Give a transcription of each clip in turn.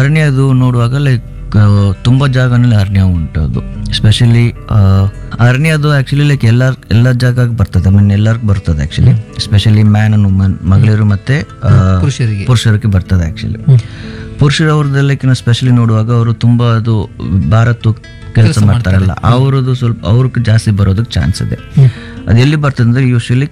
ಅರಣ್ಯದು ನೋಡುವಾಗ ಲೈಕ್ ತುಂಬ ಜಾಗನಲ್ಲಿ ಅರಣ್ಯ ಉಂಟು ಅದು ಸ್ಪೆಷಲಿ ಅರಣ್ಯದು ಆ್ಯಕ್ಚುಲಿ ಲೈಕ್ ಎಲ್ಲ ಎಲ್ಲ ಜಾಗಕ್ಕೆ ಬರ್ತದೆ ಐ ಮೀನ್ ಎಲ್ಲರಿಗೂ ಬರ್ತದೆ actually specially man and woman ಮಗಳಿರು ಮತ್ತೆ ಆ, ಪುರುಷರಿಗೆ ಪುರುಷರಿಗೆ ಬರ್ತದೆ ಆ್ಯಕ್ಚುಲಿ ಪುರುಷರವ್ರದ್ದೆಲ್ಲಕ್ಕಿಂತ ಸ್ಪೆಷಲಿ ನೋಡುವಾಗ ಅವರು ತುಂಬಾ ಅದು ಭಾರತ್ ಕೆಲಸ ಮಾಡ್ತಾರಲ್ಲ ಅವ್ರದ್ದು ಸ್ವಲ್ಪ ಅವ್ರಿಗೆ ಜಾಸ್ತಿ ಬರೋದಕ್ಕೆ ಚಾನ್ಸ್ ಇದೆ ಅದು ಎಲ್ಲಿ ಬರ್ತದೆ ಅಂದ್ರೆ ಯೂಶಲಿ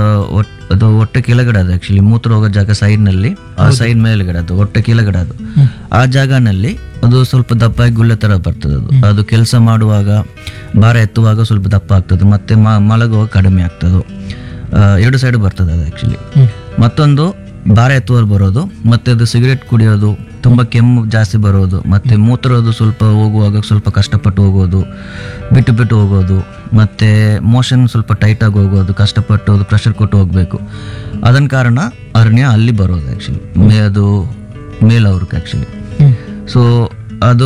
ಅದು ಹೊಟ್ಟೆ ಕೆಳಗಡೆ ಅದು ಆಕ್ಚುಲಿ ಮೂತ್ರ ಹೋಗೋ ಜಾಗ ಸೈಡ್ ನಲ್ಲಿ ಆ ಸೈಡ್ ಮೇಲ್ಗಡೆ ಅದು ಹೊಟ್ಟೆ ಕೆಳಗಡೆ ಅದು ಆ ಜಾಗನಲ್ಲಿ ಅದು ಸ್ವಲ್ಪ ದಪ್ಪಾಗಿ ಗುಳ್ಳೆ ತರ ಬರ್ತದೆ ಅದು ಅದು ಕೆಲಸ ಮಾಡುವಾಗ ಭಾರ ಎತ್ತುವಾಗ ಸ್ವಲ್ಪ ದಪ್ಪ ಆಗ್ತದೆ ಮತ್ತೆ ಮ- ಮಲಗುವಾಗ ಕಡಿಮೆ ಆಗ್ತದೆ ಆ, ಎರಡು ಸೈಡ್ ಬರ್ತದೆ ಅದು ಆಕ್ಚುಲಿ ಮತ್ತೊಂದು ಭಾರ ಎತ್ತುವಲ್ಲಿ ಬರೋದು ಮತ್ತೆ ಅದು ಸಿಗರೇಟ್ ಕುಡಿಯೋದು ತುಂಬಾ ಕೆಮ್ಮು ಜಾಸ್ತಿ ಬರೋದು ಮತ್ತೆ ಮೂತ್ರೋದು ಸ್ವಲ್ಪ ಹೋಗುವಾಗ ಸ್ವಲ್ಪ ಕಷ್ಟಪಟ್ಟು ಹೋಗೋದು ಬಿಟ್ಟು ಬಿಟ್ಟು ಹೋಗೋದು ಮತ್ತೆ ಮೋಷನ್ ಸ್ವಲ್ಪ ಟೈಟ್ ಆಗಿ ಹೋಗೋದು ಕಷ್ಟಪಟ್ಟು ಅದು ಪ್ರೆಷರ್ ಕೊಟ್ಟು ಹೋಗ್ಬೇಕು ಅದನ್ನ ಕಾರಣ ಅರಣ್ಯ ಅಲ್ಲಿ ಬರೋದು ಆ್ಯಕ್ಚುಲಿ ಮೇ ಅದು ಮೇಲ್ ಅವ್ರಿಗೆ ಆ್ಯಕ್ಚುಲಿ ಸೊ ಅದು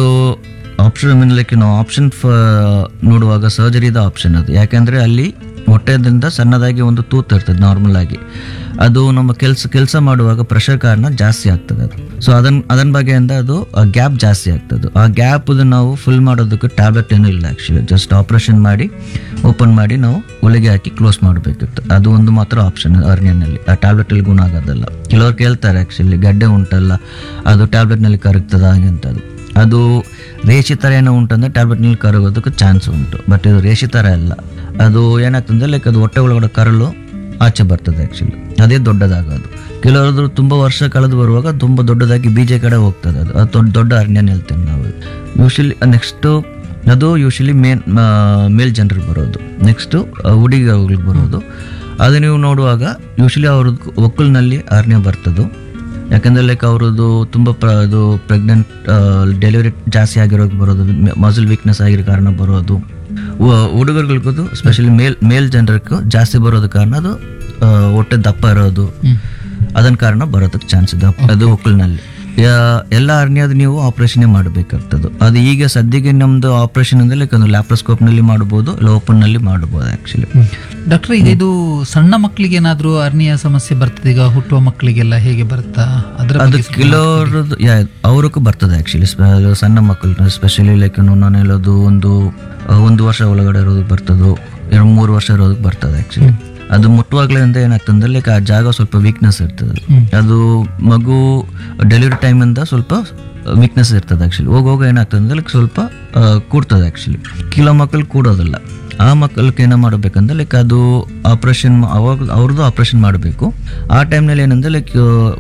ಆಪ್ಷನ್ ಲೈಕ್ ನಾವು ಆಪ್ಷನ್ ನೋಡುವಾಗ ಸರ್ಜರಿದ ಆಪ್ಷನ್ ಅದು ಯಾಕಂದ್ರೆ ಅಲ್ಲಿ ಹೊಟ್ಟೆದಿಂದ ಸಣ್ಣದಾಗಿ ಒಂದು ತೂತು ಇರ್ತದೆ ನಾರ್ಮಲ್ ಆಗಿ ಅದು ನಮ್ಮ ಕೆಲಸ ಕೆಲಸ ಮಾಡುವಾಗ ಪ್ರೆಷರ್ ಕಾರಣ ಜಾಸ್ತಿ ಆಗ್ತದೆ ಅದು ಸೊ ಅದನ್ನ ಅದನ್ನ ಬಗ್ಗೆಯಿಂದ ಅದು ಗ್ಯಾಪ್ ಜಾಸ್ತಿ ಆಗ್ತದೆ ಆ ಗ್ಯಾಪ್ ನಾವು ಫುಲ್ ಮಾಡೋದಕ್ಕೆ ಟ್ಯಾಬ್ಲೆಟ್ ಏನೂ ಇಲ್ಲ ಆ್ಯಕ್ಚುಲಿ ಜಸ್ಟ್ ಆಪ್ರೇಷನ್ ಮಾಡಿ ಓಪನ್ ಮಾಡಿ ನಾವು ಒಳಗೆ ಹಾಕಿ ಕ್ಲೋಸ್ ಮಾಡಬೇಕಿತ್ತು ಅದು ಒಂದು ಮಾತ್ರ ಆಪ್ಷನ್ ಅರ್ನಿಯನಲ್ಲಿ ಆ ಟ್ಯಾಬ್ಲೆಟಲ್ಲಿ ಗುಣ ಆಗೋದಲ್ಲ ಕೆಲವ್ರು ಕೇಳ್ತಾರೆ ಆ್ಯಕ್ಚುಲಿ ಗಡ್ಡೆ ಉಂಟಲ್ಲ ಅದು ಟ್ಯಾಬ್ಲೆಟ್ನಲ್ಲಿ ಕರಗ್ತದ ಹಾಗೆ ಅಂತ ಅದು ಅದು ರೇಷಿ ಥರ ಏನೋ ಉಂಟಂದ್ರೆ ಟ್ಯಾಬ್ಲೆಟ್ನಲ್ಲಿ ಕರಗೋದಕ್ಕೆ ಚಾನ್ಸ್ ಉಂಟು ಬಟ್ ಇದು ರೇಷಿ ಥರ ಅಲ್ಲ ಅದು ಏನಾಗ್ತದೆ ಲೈಕ್ ಅದು ಹೊಟ್ಟೆ ಒಳಗಡೆ ಕರಲು ಆಚೆ ಬರ್ತದೆ ಆ್ಯಕ್ಚುಲಿ ಅದೇ ದೊಡ್ಡದಾಗೋದು ಕೆಲವರದು ತುಂಬ ವರ್ಷ ಕಳೆದು ಬರುವಾಗ ತುಂಬ ದೊಡ್ಡದಾಗಿ ಬೀಜ ಕಡೆ ಹೋಗ್ತದೆ ಅದು ಅದು ದೊಡ್ಡ ದೊಡ್ಡ ಅರಣ್ಯನ ಹೇಳ್ತೇವೆ ನಾವು ಯೂಶಲಿ ನೆಕ್ಸ್ಟು ಅದು ಯೂಶಲಿ ಮೇನ್ ಮೇಲ್ ಜನರಿಗೆ ಬರೋದು ನೆಕ್ಸ್ಟು ಹುಡುಗಿಗಳಿಗೆ ಬರೋದು ಅದು ನೀವು ನೋಡುವಾಗ ಯೂಶಲಿ ಅವ್ರದ್ದು ಒಕ್ಕಲಿನಲ್ಲಿ ಅರಣ್ಯ ಬರ್ತದು ಯಾಕಂದ್ರೆ ಲೈಕ್ ಅವ್ರದ್ದು ತುಂಬ ಪ್ರ ಅದು ಪ್ರೆಗ್ನೆಂಟ್ ಡೆಲಿವರಿ ಜಾಸ್ತಿ ಆಗಿರೋಕೆ ಬರೋದು ಮಸಲ್ ವೀಕ್ನೆಸ್ ಆಗಿರೋ ಕಾರಣ ಬರೋದು ಹುಡುಗರುಗಳಿಗೂ ಸ್ಪೆಷಲಿ ಮೇಲ್ ಮೇಲ್ ಜನರಿಗೂ ಜಾಸ್ತಿ ಬರೋದು ಕಾರಣ ಅದು ಆ, ಹೊಟ್ಟೆ ದಪ್ಪ ಇರೋದು ಅದನ್ನ ಕಾರಣ ಬರೋದಕ್ಕೆ ಚಾನ್ಸ್ ಇದೆ ಅದು ಒಕ್ಕಲಿನಲ್ಲಿ ಎಲ್ಲ ಅರಣ್ಯದ ನೀವು ಆಪರೇಷನ್ ಮಾಡಬೇಕಾಗ್ತದೆ ಅದು ಈಗ ಸದ್ಯಕ್ಕೆ ನಮ್ದು ಆಪರೇಷನ್ ಅಂದ್ರೆ ಲೈಕ್ ಒಂದು ಲ್ಯಾಪ್ರೋಸ್ಕೋಪ್ ನಲ್ಲಿ ಮಾಡಬಹುದು ಇಲ್ಲ ಓಪನ್ ನಲ್ಲಿ ಮಾಡಬಹುದು ಆಕ್ಚುಲಿ ಡಾಕ್ಟರ್ ಈಗ ಇದು ಸಣ್ಣ ಮಕ್ಕಳಿಗೆ ಏನಾದ್ರೂ ಅರ್ನಿಯ ಸಮಸ್ಯೆ ಬರ್ತದೆ ಈಗ ಹುಟ್ಟುವ ಮಕ್ಕಳಿಗೆಲ್ಲ ಹೇಗೆ ಬರುತ್ತಾ ಅದರ ಅದು ಬಗ್ಗೆ ಸ್ವಲ್ಪ ಕೆಲವ್ರದ್ದು ಯಾ ಅವ್ರಿಗೂ ಬರ್ತದೆ ಆಕ್ಚುಲಿ ಸಣ್ಣ ಮಕ್ಕಳು ಸ್ಪೆಷಲಿ ಲೈಕ್ ನಾನು ಹೇಳೋದು ಒಂದು ಆ, ಒಂದು ವರ್ಷ ಒಳಗಡೆ ಇರೋದು ಬರ್ತದೋ ಎರಡು ಮೂರು ವರ್ಷ ಇರೋದಕ್ಕೆ ಬರ್ತದೆ ಆಕ್ಚುಲಿ ಅದು ಮುಟ್ಟುವಾಗ್ಲಿಂದ ಏನಾಗ್ತದೆ ಲೈಕ್ ಆ ಜಾಗ ಸ್ವಲ್ಪ ವೀಕ್ನೆಸ್ ಇರ್ತದೆ ಅದು ಮಗು ಡೆಲಿವರಿ ಟೈಮಿಂದ ಸ್ವಲ್ಪ ವೀಕ್ನೆಸ್ ಇರ್ತದೆ ಆಕ್ಚುಲಿ ಹೋಗ ಹೋಗ ಏನಾಗ್ತದೆ ಅಂದ್ರೆ ಲೈಕ್ ಸ್ವಲ್ಪ ಆ, ಕೂಡ್ತದೆ ಆಕ್ಚುಲಿ ಕೆಲವು ಮಕ್ಕಳು ಕೂಡೋದಿಲ್ಲ ಆ ಮಕ್ಕಳಿಗೆ ಏನೋ ಮಾಡಬೇಕಂದ್ರೆ ಲೈಕ್ ಅದು ಆಪ್ರೇಷನ್ ಅವಾಗ ಅವ್ರದ್ದು ಆಪ್ರೇಷನ್ ಮಾಡಬೇಕು ಆ ಟೈಮ್ನಲ್ಲಿ ಏನಂದ್ರೆ ಲೈಕ್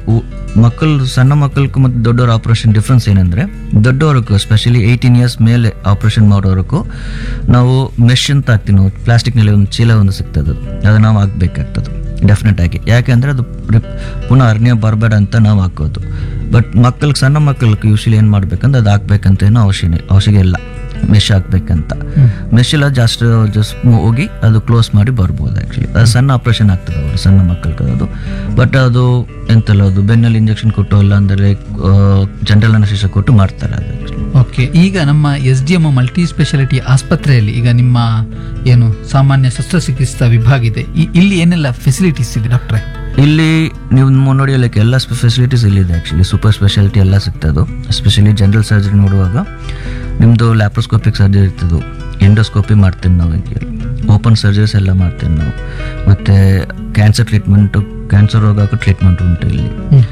ಮಕ್ಕಳು ಸಣ್ಣ ಮಕ್ಕಳಿಗೂ ಮತ್ತು ದೊಡ್ಡವ್ರ ಆಪ್ರೇಷನ್ ಡಿಫ್ರೆನ್ಸ್ ಏನಂದ್ರೆ ದೊಡ್ಡವ್ರಿಗೂ ಸ್ಪೆಷಲಿ ಏಯ್ಟೀನ್ ಇಯರ್ಸ್ ಮೇಲೆ ಆಪ್ರೇಷನ್ ಮಾಡೋರ್ಗೂ ನಾವು ಮೆಶ್ ಅಂತ ಹಾಕ್ತೀವಿ ನಾವು ಪ್ಲಾಸ್ಟಿಕ್ನಲ್ಲಿ ಒಂದು ಚೀಲ ಒಂದು ಸಿಗ್ತದೆ ಅದು ಅದು ನಾವು ಹಾಕ್ಬೇಕಾಗ್ತದೆ ಡೆಫಿನೆಟ್ ಆಗಿ ಯಾಕೆಂದ್ರೆ ಅದು ರಿಪ್- ಪುನಃ ಅರ್ಣ್ಯ ಬರಬೇಡ ಅಂತ ನಾವು ಹಾಕೋದು ಬಟ್ ಮಕ್ಕಳಿಗೆ ಸಣ್ಣ ಮಕ್ಕಳಿಗೆ ಯೂಶಲಿ ಏನು ಮಾಡ್ಬೇಕಂದ್ರೆ ಅದು ಹಾಕ್ಬೇಕಂತ ಏನೋ ಅವಶ್ಯ ಅವಶ್ಯಕ ಇಲ್ಲ ಮೆಶ್ ಹಾಕ್ಬೇಕಂತ ಮೆಶ್ ಎಲ್ಲ ಜಾಸ್ಟ್ ಜಸ್ಟ್ ಹೋಗಿ ಅದು ಕ್ಲೋಸ್ ಮಾಡಿ ಬರ್ಬೋದು ಆ್ಯಕ್ಚುಲಿ ಅದು ಸಣ್ಣ ಆಪ್ರೇಷನ್ ಆಗ್ತದೆ ಅವರು ಸಣ್ಣ ಮಕ್ಕಳಿಗೆ ಅದು ಬಟ್ ಅದು ಎಂತೆಲ್ಲ ಅದು ಬೆನ್ನಲ್ಲಿ ಇಂಜೆಕ್ಷನ್ ಕೊಟ್ಟು ಇಲ್ಲ ಅಂದರೆ ಜನರಲ್ ಅನಶಿಸ ಕೊಟ್ಟು ಮಾಡ್ತಾರೆ ಅದು ಆ್ಯಕ್ಚುಲಿ ಓಕೆ ಈಗ ನಮ್ಮ S D M multi speciality ಆಸ್ಪತ್ರೆಯಲ್ಲಿ ಈಗ ನಿಮ್ಮ ಏನು ಸಾಮಾನ್ಯ ಶಸ್ತ್ರಚಿಕಿತ್ಸಾ ವಿಭಾಗ ಇದೆ ಇ- ಇಲ್ಲಿ ಏನೆಲ್ಲ ಫೆಸಿಲಿಟೀಸ್ ಇದೆ ಡಾಕ್ಟ್ರೆ ಇಲ್ಲಿ ನೀವು ಮೊ- ನೋಡಿ ಲೈಕ್ ಎಲ್ಲ ಫೆಸಿಲಿಟೀಸ್ ಇಲ್ಲಿದೆ ಆ್ಯಕ್ಚುಲಿ ಸೂಪರ್ ಸ್ಪೆಷಾಲಿಟಿ ಎಲ್ಲ ಸಿಗ್ತದೆ ಎಸ್ಪೆಷಲಿ ಜನರಲ್ ಸರ್ಜರಿ ನೋಡುವಾಗ ನಿಮ್ಮದು ಲ್ಯಾಪ್ರೋಸ್ಕೋಪಿಕ್ ಸರ್ಜರಿ ಇರ್ತದೆ ಎಂಡೋಸ್ಕೋಪಿ ಮಾಡ್ತೀವಿ ನಾವು ಈಗ ಓಪನ್ ಸರ್ಜರೀಸ್ ಎಲ್ಲ ಮಾಡ್ತೀವಿ ನಾವು ಮತ್ತು ಕ್ಯಾನ್ಸರ್ ಟ್ರೀಟ್ಮೆಂಟು ಕ್ಯಾನ್ಸರ್ ರೋಗಕ್ಕೂ ಟ್ರೀಟ್ಮೆಂಟ್ ಉಂಟು ಇಲ್ಲಿ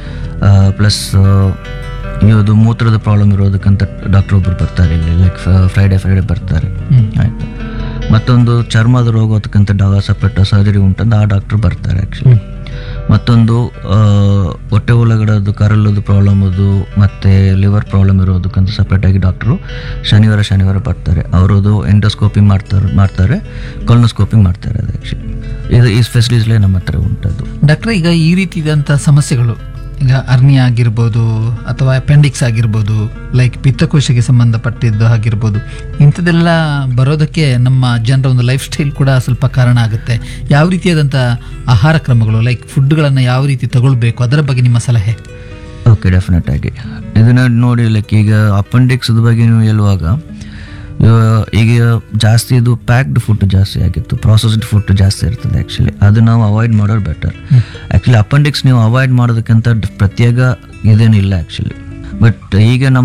ಪ್ಲಸ್ ಇದು ಮೂತ್ರದ ಪ್ರಾಬ್ಲಮ್ ಇರೋದಕ್ಕಂತ ಡಾಕ್ಟರ್ ಒಬ್ಬರು ಬರ್ತಾರೆ ಇಲ್ಲಿ ಲೈಕ್ ಫ್ರೈಡೆ ಫ್ರೈಡೆ ಬರ್ತಾರೆ ಆಯಿತು ಮತ್ತೊಂದು ಚರ್ಮದ ರೋಗಕ್ಕಂತ ಡಾ ಸಪ್ರೇಟ್ ಸರ್ಜರಿ ಉಂಟಂತ ಆ ಡಾಕ್ಟರ್ ಬರ್ತಾರೆ ಆ್ಯಕ್ಚುಲಿ ಮತ್ತೊಂದು ಆ, ಹೊಟ್ಟೆ ಒಳಗಡೆದು ಕರಲದು ಪ್ರಾಬ್ಲಮ್ ಅದು ಮತ್ತು ಲಿವರ್ ಪ್ರಾಬ್ಲಮ್ ಇರೋದಕ್ಕಂತ ಸಪ್ರೇಟಾಗಿ ಡಾಕ್ಟ್ರು ಶನಿವಾರ ಶನಿವಾರ ಬರ್ತಾರೆ ಅವರದು ಎಂಡೋಸ್ಕೋಪಿ ಮಾಡ್ತಾರೆ ಮಾಡ್ತಾರೆ ಕೊಲನೋಸ್ಕೋಪಿ ಮಾಡ್ತಾರೆ ಅದು ಆ್ಯಕ್ಚುಲಿ ಇದು ಈ ಫೆಸಿಲಿಟೀಸ್ಲೇ ನಮ್ಮ ಹತ್ರ ಉಂಟದು ಡಾಕ್ಟ್ರೆ ಈಗ ಈ ರೀತಿಯಾದಂಥ ಸಮಸ್ಯೆಗಳು ಈಗ ಅರ್ನಿ ಆಗಿರ್ಬೋದು ಅಥವಾ ಅಪೆಂಡಿಕ್ಸ್ ಆಗಿರ್ಬೋದು ಲೈಕ್ ಪಿತ್ತಕೋಶಕ್ಕೆ ಸಂಬಂಧಪಟ್ಟಿದ್ದು ಆಗಿರ್ಬೋದು ಇಂಥದ್ದೆಲ್ಲ ಬರೋದಕ್ಕೆ ನಮ್ಮ ಜನರ ಒಂದು ಲೈಫ್ ಸ್ಟೈಲ್ ಕೂಡ ಸ್ವಲ್ಪ ಕಾರಣ ಆಗುತ್ತೆ ಯಾವ ರೀತಿಯಾದಂಥ ಆಹಾರ ಕ್ರಮಗಳು ಲೈಕ್ ಫುಡ್ಗಳನ್ನು ಯಾವ ರೀತಿ ತಗೊಳ್ಬೇಕು ಅದರ ಬಗ್ಗೆ ನಿಮ್ಮ ಸಲಹೆ ಓಕೆ ಡೆಫಿನೆಟ್ ಆಗಿ ಇದನ್ನ ನೋಡಿ ಲೈಕ್ ಈಗ ಅಪೆಂಡಿಕ್ಸ್ ಬಗ್ಗೆ ನೀವು ಹೇಳುವಾಗ ಇವ- ಈಗ ಜಾಸ್ತಿ ಇದು ಪ್ಯಾಕ್ಡ್ ಫುಡ್ ಜಾಸ್ತಿ ಆಗಿತ್ತು ಪ್ರಾಸೆಸ್ಡ್ ಫುಡ್ ಜಾಸ್ತಿ ಇರ್ತದೆ ಆ್ಯಕ್ಚುಲಿ ಅದು ನಾವು ಅವಾಯ್ಡ್ ಮಾಡೋದು ಬೆಟರ್ ಆ್ಯಕ್ಚುಲಿ ಅಪೆಂಡಿಕ್ಸ್ ನೀವು ಅವಾಯ್ಡ್ ಮಾಡೋದಕ್ಕಿಂತ ಪ್ರತ್ಯೇಕ ಇದೇನಿಲ್ಲ ಆ್ಯಕ್ಚುಲಿ ಬಟ್ ಈಗ ನಮ್ಮ